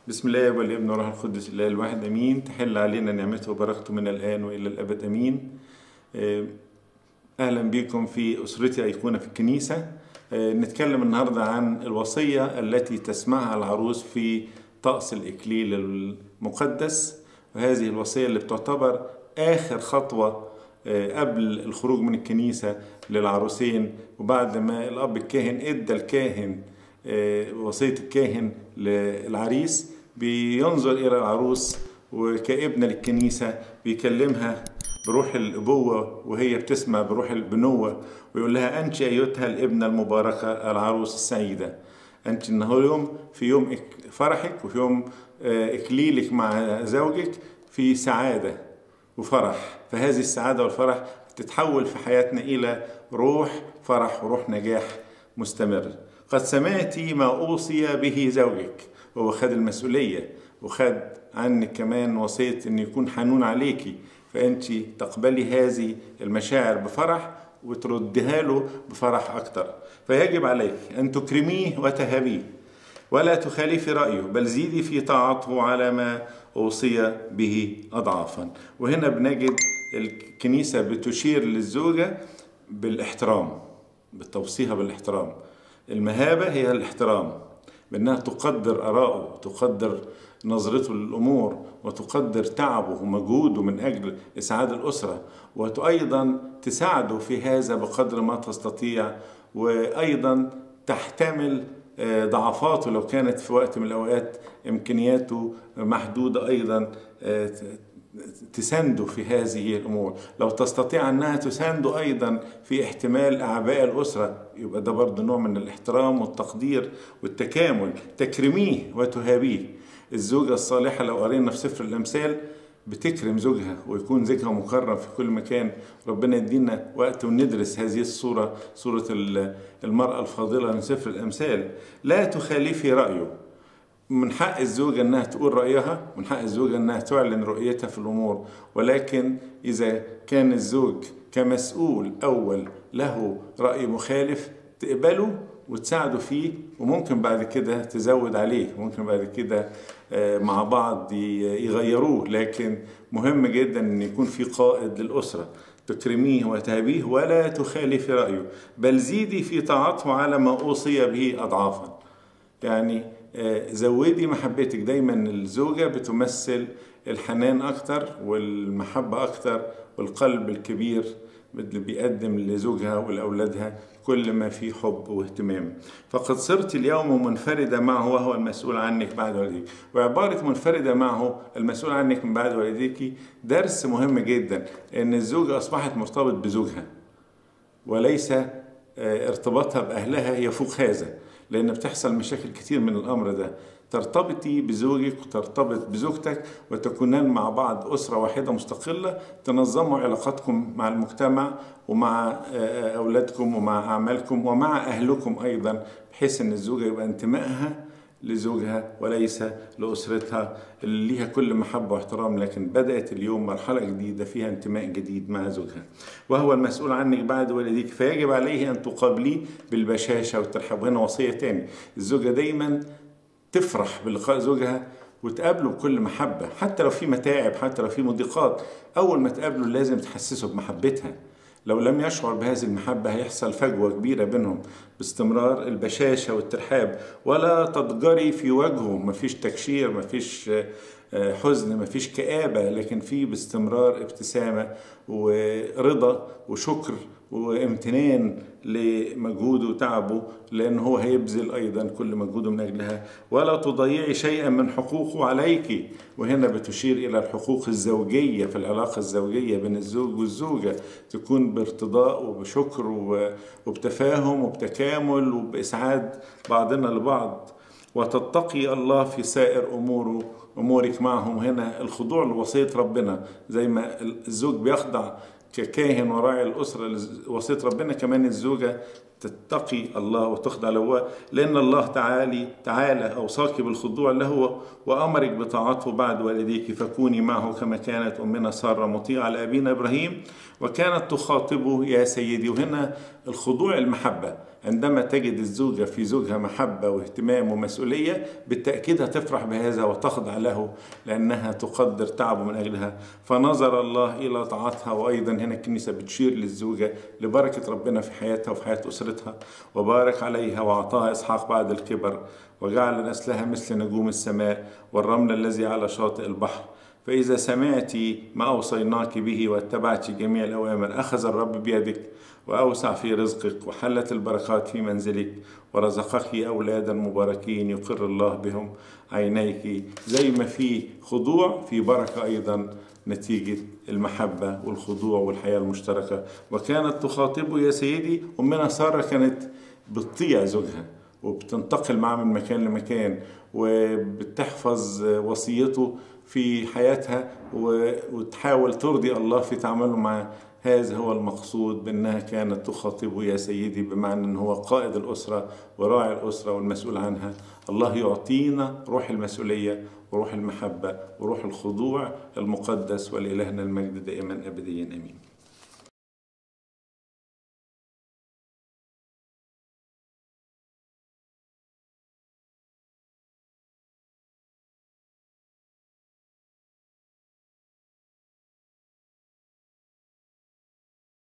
بسم الله والابن والروح القدس الله الواحد امين تحل علينا نعمته وبركته من الان والى الابد امين آه، اهلا بكم في اسرتي ايقونه في الكنيسه آه، نتكلم النهارده عن الوصيه التي تسمعها العروس في طقس الاكليل المقدس وهذه الوصيه اللي بتعتبر اخر خطوه آه، قبل الخروج من الكنيسه للعروسين وبعد ما الاب الكاهن ادى الكاهن آه، وصيه الكاهن للعريس بينظر الى العروس وكابنه للكنيسه بيكلمها بروح الابوه وهي بتسمع بروح البنوه ويقول لها انت ايتها الابنه المباركه العروس السعيده انت اليوم في يوم إك- فرحك وفي يوم آه، اكليلك مع زوجك في سعاده وفرح فهذه السعاده والفرح تتحول في حياتنا الى روح فرح وروح نجاح مستمر قد سمعت ما اوصي به زوجك وهو خد المسؤوليه وخد عنك كمان وصيه ان يكون حنون عليكي فانت تقبلي هذه المشاعر بفرح وتردها له بفرح اكتر فيجب عليك ان تكرميه وتهابيه ولا تخالفي رأيه بل زيدي في طاعته على ما أوصي به أضعافا وهنا بنجد الكنيسة بتشير للزوجة بالاحترام بتوصيها بالاحترام المهابة هي الاحترام بأنها تقدر آراءه تقدر نظرته للأمور وتقدر تعبه ومجهوده من أجل إسعاد الأسرة وأيضا تساعده في هذا بقدر ما تستطيع وأيضا تحتمل آه، ضعفاته لو كانت في وقت من الأوقات إمكانياته محدودة أيضا آه، ت- تسانده في هذه الأمور لو تستطيع أنها تسانده أيضا في احتمال أعباء الأسرة يبقى ده برضه نوع من الاحترام والتقدير والتكامل تكرميه وتهابيه الزوجة الصالحة لو قرينا في سفر الأمثال بتكرم زوجها ويكون زوجها مكرم في كل مكان ربنا يدينا وقت وندرس هذه الصورة صورة ال- المرأة الفاضلة من سفر الأمثال لا تخالفي رأيه من حق الزوجة أنها تقول رأيها من حق الزوجة أنها تعلن رؤيتها في الأمور ولكن إذا كان الزوج كمسؤول أول له رأي مخالف تقبله وتساعده فيه وممكن بعد كده تزود عليه ممكن بعد كده آه، مع بعض ي- يغيروه لكن مهم جدا أن يكون في قائد للأسرة تكرميه وتهابيه ولا تخالفي رأيه بل زيدي في طاعته على ما أوصي به أضعافا يعني آه، زودي محبتك دايما الزوجة بتمثل الحنان أكتر والمحبة أكتر والقلب الكبير اللي بيقدم لزوجها ولأولادها كل ما فيه حب واهتمام فقد صرت اليوم منفردة معه وهو المسؤول عنك بعد والديك وعبارة منفردة معه المسؤول عنك من بعد والديك درس مهم جدا ان الزوجة اصبحت مرتبط بزوجها وليس آه، ارتباطها بأهلها يفوق هذا لأن بتحصل مشاكل كتير من الأمر ده ترتبطي بزوجك وترتبط بزوجتك وتكونان مع بعض أسرة واحدة مستقلة تنظموا علاقاتكم مع المجتمع ومع آه، أولادكم ومع أعمالكم ومع أهلكم أيضا بحيث أن الزوجة يبقى انتمائها لزوجها وليس لأسرتها اللي ليها كل محبة واحترام لكن بدأت اليوم مرحلة جديدة فيها انتماء جديد مع زوجها وهو المسؤول عنك بعد والديك فيجب عليه أن تقابليه بالبشاشة والترحاب وهنا وصية تاني الزوجة دايما تفرح بلقاء زوجها وتقابله بكل محبة حتى لو في متاعب حتى لو في مضيقات أول ما تقابله لازم تحسسه بمحبتها لو لم يشعر بهذه المحبة هيحصل فجوة كبيرة بينهم باستمرار البشاشة والترحاب ولا تضجري في وجهه مفيش تكشير مفيش آه، حزن مفيش كآبة لكن في باستمرار ابتسامة ورضا وشكر وامتنان لمجهوده وتعبه لأن هو هيبذل أيضا كل مجهوده من أجلها ولا تضيعي شيئا من حقوقه عليك وهنا بتشير إلى الحقوق الزوجية في العلاقة الزوجية بين الزوج والزوجة تكون بارتضاء وبشكر و- وبتفاهم وبتكامل وبإسعاد بعضنا لبعض وتتقي الله في سائر أموره أمورك معهم هنا الخضوع لوصية ربنا زي ما الزوج بيخضع ككاهن وراعي الأسرة لوصية ربنا كمان الزوجة تتقي الله وتخضع له لأن الله تعالي تعالى أوصاك بالخضوع له وأمرك بطاعته بعد والديك فكوني معه كما كانت أمنا سارة مطيعة لأبينا إبراهيم وكانت تخاطبه يا سيدي وهنا الخضوع المحبة عندما تجد الزوجة في زوجها محبة واهتمام ومسؤولية بالتأكيد هتفرح بهذا وتخضع له لأنها تقدر تعبه من أجلها فنظر الله إلى طاعتها وأيضا هنا الكنيسة بتشير للزوجة لبركة ربنا في حياتها وفي حياة أسرتها وبارك عليها وأعطاها إسحاق بعد الكبر وجعل نسلها مثل نجوم السماء والرمل الذي على شاطئ البحر فإذا سمعت ما أوصيناك به واتبعت جميع الأوامر أخذ الرب بيدك وأوسع في رزقك وحلت البركات في منزلك ورزقك أولادا مباركين يقر الله بهم عينيك زي ما في خضوع في بركة أيضا نتيجة المحبة والخضوع والحياة المشتركة وكانت تخاطبه يا سيدي أمنا سارة كانت بتطيع زوجها وبتنتقل معه من مكان لمكان وبتحفظ وصيته في حياتها وتحاول ترضي الله في تعامله معه هذا هو المقصود بأنها كانت تخاطبه يا سيدي بمعنى أنه هو قائد الأسرة وراعي الأسرة والمسؤول عنها الله يعطينا روح المسؤولية وروح المحبة وروح الخضوع المقدس ولإلهنا المجد دائما أبديا أمين